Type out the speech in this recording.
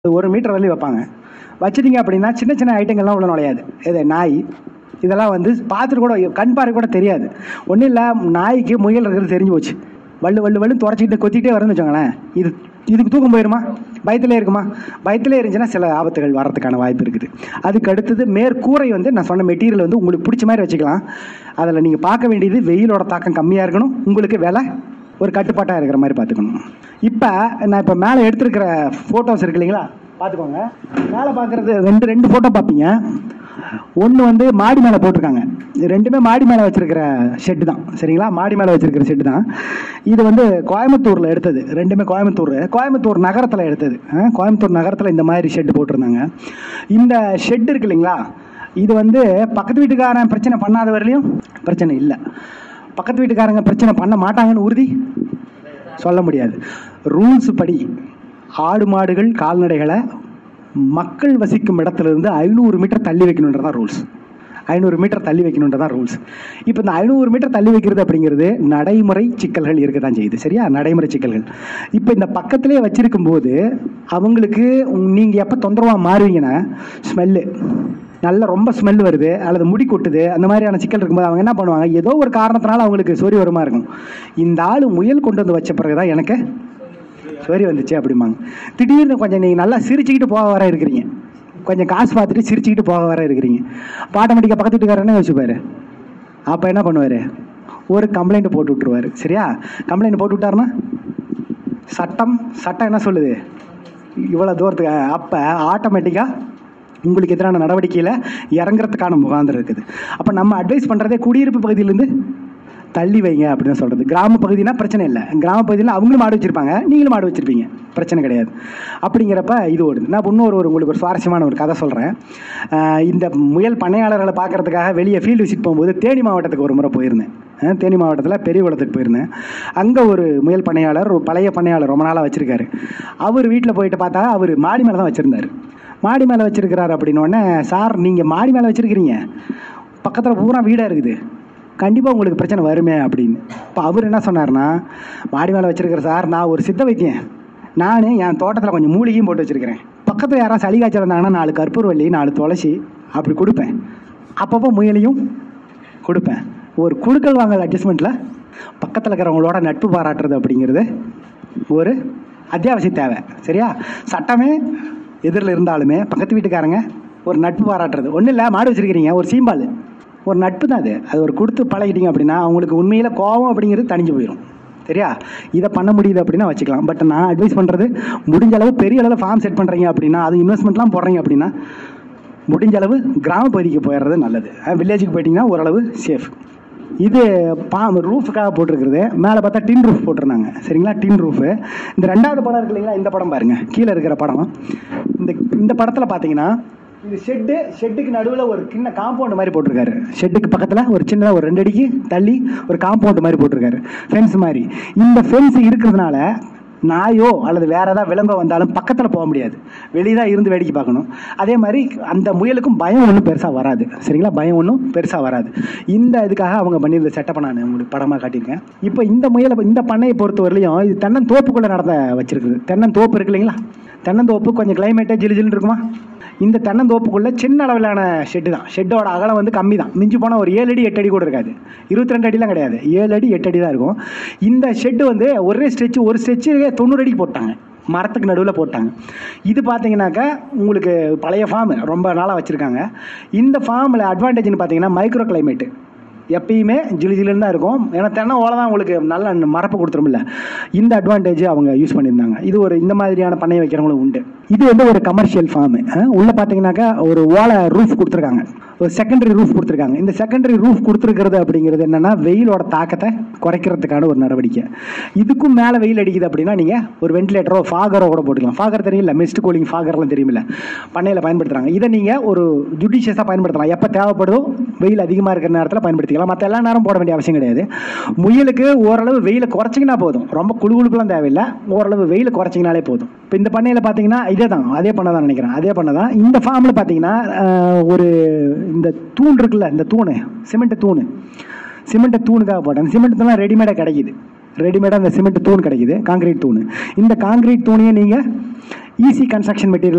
ஒரு மீட்டர் வரலையும் வைப்பாங்க வச்சிட்டீங்க அப்படின்னா சின்ன சின்ன ஐட்டங்கள்லாம் உள்ள நுழையாது இது நாய் இதெல்லாம் வந்து பார்த்துட்டு கூட கண் பார்வை கூட தெரியாது ஒன்றும் இல்லை நாய்க்கு முயல் இருக்கிறது தெரிஞ்சு போச்சு வள்ளு வள்ளு வள்ளு துறைச்சிக்கிட்டு கொத்திக்கிட்டே வரணும்னு வச்சுக்கோங்களேன் இது இதுக்கு தூக்கம் போயிருமா பயத்திலே இருக்குமா பயத்திலே இருந்துச்சுன்னா சில ஆபத்துகள் வர்றதுக்கான வாய்ப்பு இருக்குது அதுக்கு அடுத்தது மேற்கூரை வந்து நான் சொன்ன மெட்டீரியல் வந்து உங்களுக்கு பிடிச்ச மாதிரி வச்சுக்கலாம் அதில் நீங்கள் பார்க்க வேண்டியது வெயிலோட தாக்கம் கம்மியாக இருக்கணும் உங்களுக்கு விலை ஒரு கட்டுப்பாட்டாக இருக்கிற மாதிரி பார்த்துக்கணும் இப்போ நான் இப்போ மேலே எடுத்திருக்கிற ஃபோட்டோஸ் இருக்கு இல்லைங்களா பார்த்துக்கோங்க மேலே பார்க்குறது ரெண்டு ரெண்டு ஃபோட்டோ பார்ப்பீங்க ஒன்று வந்து மாடி மேலே போட்டிருக்காங்க இது ரெண்டுமே மாடி மேலே வச்சிருக்கிற ஷெட்டு தான் சரிங்களா மாடி மேலே வச்சிருக்கிற ஷெட்டு தான் இது வந்து கோயம்புத்தூரில் எடுத்தது ரெண்டுமே கோயம்புத்தூர் கோயம்புத்தூர் நகரத்தில் எடுத்தது ஆ, கோயம்புத்தூர் நகரத்தில் இந்த மாதிரி ஷெட்டு போட்டிருந்தாங்க இந்த ஷெட் இருக்கு இல்லைங்களா இது வந்து பக்கத்து வீட்டுக்காரன் பிரச்சனை பண்ணாத வரையிலையும் பிரச்சனை இல்லை பக்கத்து வீட்டுக்காரங்க பிரச்சனை பண்ண மாட்டாங்கன்னு உறுதி சொல்ல முடியாது ரூல்ஸ் படி ஆடு மாடுகள் கால்நடைகளை மக்கள் வசிக்கும் இடத்துலேருந்து ஐநூறு மீட்டர் தள்ளி வைக்கணுன்றதான் ரூல்ஸ் ஐநூறு மீட்டர் தள்ளி வைக்கணுன்றதான் ரூல்ஸ் இப்போ இந்த ஐநூறு மீட்டர் தள்ளி வைக்கிறது அப்படிங்கிறது நடைமுறை சிக்கல்கள் இருக்க தான் செய்யுது சரியா நடைமுறை சிக்கல்கள் இப்போ இந்த பக்கத்திலே வச்சிருக்கும் போது அவங்களுக்கு நீங்கள் எப்போ தொந்தரவாக மாறுவீங்கன்னா ஸ்மெல்லு நல்ல ரொம்ப ஸ்மெல் வருது அல்லது முடி கொட்டுது அந்த மாதிரியான சிக்கல் இருக்கும்போது அவங்க என்ன பண்ணுவாங்க ஏதோ ஒரு காரணத்தினால அவங்களுக்கு சொறி வருமா இருக்கும் இந்த ஆள் முயல் கொண்டு வந்து வச்ச பிறகு தான் எனக்கு சொறி வந்துச்சு அப்படிம்பாங்க திடீர்னு கொஞ்சம் நீங்கள் நல்லா சிரிச்சுக்கிட்டு போக வர இருக்கிறீங்க கொஞ்சம் காசு பார்த்துட்டு சிரிச்சுக்கிட்டு போக வர இருக்கிறீங்க இப்போ ஆட்டோமேட்டிக்காக பக்கத்து வீட்டுக்காரனே யோசிப்பாரு அப்போ என்ன பண்ணுவார் ஒரு கம்ப்ளைண்ட் போட்டு விட்ருவாரு சரியா கம்ப்ளைண்ட் போட்டு விட்டாருன்னா சட்டம் சட்டம் என்ன சொல்லுது இவ்வளோ தூரத்துக்கு அப்போ ஆட்டோமேட்டிக்காக உங்களுக்கு எதிரான நடவடிக்கையில் இறங்குறதுக்கான முகாந்திரம் இருக்குது அப்போ நம்ம அட்வைஸ் பண்ணுறதே குடியிருப்பு பகுதியிலேருந்து தள்ளி வைங்க அப்படின்னு சொல்கிறது கிராம பகுதினா பிரச்சனை இல்லை கிராம பகுதியில் அவங்களும் மாடு வச்சுருப்பாங்க நீங்களும் மாடு வச்சுருப்பீங்க பிரச்சனை கிடையாது அப்படிங்கிறப்ப இது ஓடுது நான் இப்ப இன்னொரு ஒரு உங்களுக்கு ஒரு சுவாரஸ்யமான ஒரு கதை சொல்கிறேன் இந்த முயல் பண்ணையாளர்களை பார்க்கறதுக்காக வெளியே ஃபீல்டு விசிட் போகும்போது தேனி மாவட்டத்துக்கு ஒரு முறை போயிருந்தேன் அஹ் தேனி மாவட்டத்தில் பெரியகுளத்துக்கு போயிருந்தேன் அங்கே ஒரு முயல் பண்ணையாளர் ஒரு பழைய பண்ணையாளர் ரொம்ப நாளாக வச்சுருக்காரு அவர் வீட்டில் போயிட்டு பார்த்தா அவர் மாடி மேலே தான் வச்சுருந்தார் மாடி மேலே வச்சுருக்கிறாரு அப்படின்னோடனே சார் நீங்கள் மாடி மேலே வச்சுருக்கிறீங்க பக்கத்தில் பூரா வீடாக இருக்குது கண்டிப்பாக உங்களுக்கு பிரச்சனை வருமே அப்படின்னு இப்போ அவர் என்ன சொன்னார்னா மாடி மேலே வச்சுருக்கிற சார் நான் ஒரு சித்த வைத்தியன் நான் என் தோட்டத்தில் கொஞ்சம் மூலிகையும் போட்டு வச்சுருக்கிறேன் பக்கத்தில் யாராவது சளி காய்ச்சல் இருந்தாங்கன்னா நாலு கற்பூரவள்ளி நாலு துளசி அப்படி கொடுப்பேன் அப்பப்போ முயலையும் கொடுப்பேன் ஒரு குடுக்கல் வாங்கல் அட்ஜஸ்ட்மெண்ட்டில் பக்கத்தில் இருக்கிறவங்களோட நட்பு பாராட்டுறது அப்படிங்கிறது ஒரு அத்தியாவசிய தேவை சரியா சட்டமே எதிரில் இருந்தாலுமே பக்கத்து வீட்டுக்காரங்க ஒரு நட்பு பாராட்டுறது ஒன்றும் இல்லை மாடு வச்சுருக்கிறீங்க ஒரு சீம்பால் ஒரு நட்பு தான் அது அது ஒரு கொடுத்து பழகிட்டீங்க அப்படின்னா அவங்களுக்கு உண்மையில் கோபம் அப்படிங்கிறது தணிஞ்சு போயிடும் சரியா இதை பண்ண முடியுது அப்படின்னா வச்சுக்கலாம் பட் நான் அட்வைஸ் பண்ணுறது முடிஞ்ச அளவு பெரிய அளவில் ஃபார்ம் செட் பண்ணுறீங்க அப்படின்னா அது இன்வெஸ்ட்மெண்ட்லாம் போடுறீங்க அப்படின்னா முடிஞ்ச அளவு கிராம பகுதிக்கு போயிடுறது நல்லது வில்லேஜுக்கு போயிட்டீங்கன்னா ஓரளவு சேஃப் இது பா ரூஃபுக்காக போட்டிருக்கிறது மேலே பார்த்தா டின் ரூஃப் போட்டிருந்தாங்க சரிங்களா டின் ரூஃபு இந்த ரெண்டாவது படம் இருக்கு இல்லைங்களா இந்த படம் பாருங்க கீழே இருக்கிற படம் இந்த இந்த படத்தில் பார்த்தீங்கன்னா இது ஷெட்டு ஷெட்டுக்கு நடுவில் ஒரு சின்ன காம்பவுண்ட் மாதிரி போட்டிருக்காரு ஷெட்டுக்கு பக்கத்தில் ஒரு சின்னதாக ஒரு ரெண்டு அடிக்கு தள்ளி ஒரு காம்பவுண்ட் மாதிரி போட்டிருக்காரு ஃபென்ஸ் மாதிரி இந்த ஃபென்ஸ் இருக்கிறதுனால நாயோ அல்லது வேற ஏதாவது விலங்கோ வந்தாலும் பக்கத்தில் போக முடியாது வெளியே தான் இருந்து வேடிக்கை பார்க்கணும் அதே மாதிரி அந்த முயலுக்கும் பயம் ஒன்றும் பெருசாக வராது சரிங்களா பயம் ஒன்றும் பெருசாக வராது இந்த இதுக்காக அவங்க பண்ணியிருந்த செட்டப்பை நான் உங்களுக்கு படமாக காட்டியிருக்கேன் இப்போ இந்த முயலை இந்த பண்ணையை பொறுத்தவரையிலையும் இது தென்னந்தோப்புக்குள்ளே நடந்த வச்சிருக்குது தென்னந்தோப்பு இருக்கு இல்லைங்களா தென்னந்தோப்பு கொஞ்சம் கிளைமேட்டே ஜிலு ஜிலுன்னு இருக்குமா இந்த தென்னந்தோப்புக்குள்ள சின்ன அளவிலான ஷெட்டு தான் ஷெட்டோட அகலம் வந்து கம்மி தான் மிஞ்சி போனால் ஒரு ஏழு அடி எட்டு அடி கூட இருக்காது இருபத்தி ரெண்டு அடிலாம் கிடையாது ஏழு அடி எட்டு அடி தான் இருக்கும் இந்த ஷெட்டு வந்து ஒரே ஸ்ட்ரெச் ஒரு ஸ்ட்ரெச்சு தொண்ணூறு அடிக்கு போட்டாங்க மரத்துக்கு நடுவில் போட்டாங்க இது பார்த்தீங்கன்னாக்கா உங்களுக்கு பழைய ஃபார்ம் ரொம்ப நாளாக வச்சுருக்காங்க இந்த ஃபார்மில் அட்வான்டேஜ்னு பார்த்தீங்கன்னா மைக்ரோ கிளைமேட்டு எப்பயுமே ஜிலு ஜிலுன்னு தான் இருக்கும் ஏன்னா தென்னை ஓலை தான் உங்களுக்கு நல்ல மரப்பு கொடுத்துருமில்ல இந்த அட்வான்டேஜ் அவங்க யூஸ் பண்ணியிருந்தாங்க இது ஒரு இந்த மாதிரியான பண்ணை வைக்கிறவங்களும் உண்டு இது வந்து ஒரு கமர்ஷியல் ஃபார்மு உள்ளே பார்த்தீங்கன்னாக்கா ஒரு ஓலை ரூஃப் கொடுத்துருக்காங்க ஒரு செகண்டரி ரூஃப் கொடுத்துருக்காங்க இந்த செகண்டரி ரூஃப் கொடுத்துருக்கிறது அப்படிங்கிறது என்னென்னா வெயிலோட தாக்கத்தை குறைக்கிறதுக்கான ஒரு நடவடிக்கை இதுக்கும் மேலே வெயில் அடிக்குது அப்படின்னா நீங்கள் ஒரு வென்டிலேட்டரோ ஃபாகரோ கூட போட்டுக்கலாம் ஃபாகர் தெரியல மிஸ்ட் கூலிங் ஃபாகர்லாம் தெரியுமில்ல பண்ணையில் பயன்படுத்துகிறாங்க இதை நீங்கள் ஒரு ஜுடிஷியஸாக பயன்படுத்தலாம் எப்போ தேவைப்படுதோ வெயில் அதிகமாக இருக்கிற நேரத்தில் பயன்படுத்திக்கலாம் மற்ற எல்லா நேரம் போட வேண்டிய அவசியம் கிடையாது முயலுக்கு ஓரளவு வெயிலை குறைச்சிங்கன்னா போதும் ரொம்ப குழு குழுப்புலாம் தேவையில்லை ஓரளவு வெயிலை குறைச்சிங்கனாலே போதும் இப்போ இந்த பண்ணையில் பார்த்தீங்கன்னா இதே தான் அதே பண்ண தான் நினைக்கிறேன் அதே பண்ண தான் இந்த ஃபார்மில் பார்த்தீங்கன்னா ஆஹ், ஒரு இந்த தூண் இருக்குல்ல இந்த தூணு சிமெண்ட் தூணு சிமெண்ட்டை தூணுக்காக போட்டேன் அந்த சிமெண்ட் தான் ரெடிமேடாக கிடைக்குது ரெடிமேடாக அந்த சிமெண்ட் தூண் கிடைக்குது காங்கிரீட் தூண் இந்த காங்கிரீட் தூணையை நீங்கள் ஈஸி கன்ஸ்ட்ரக்ஷன் மெட்டீரியல்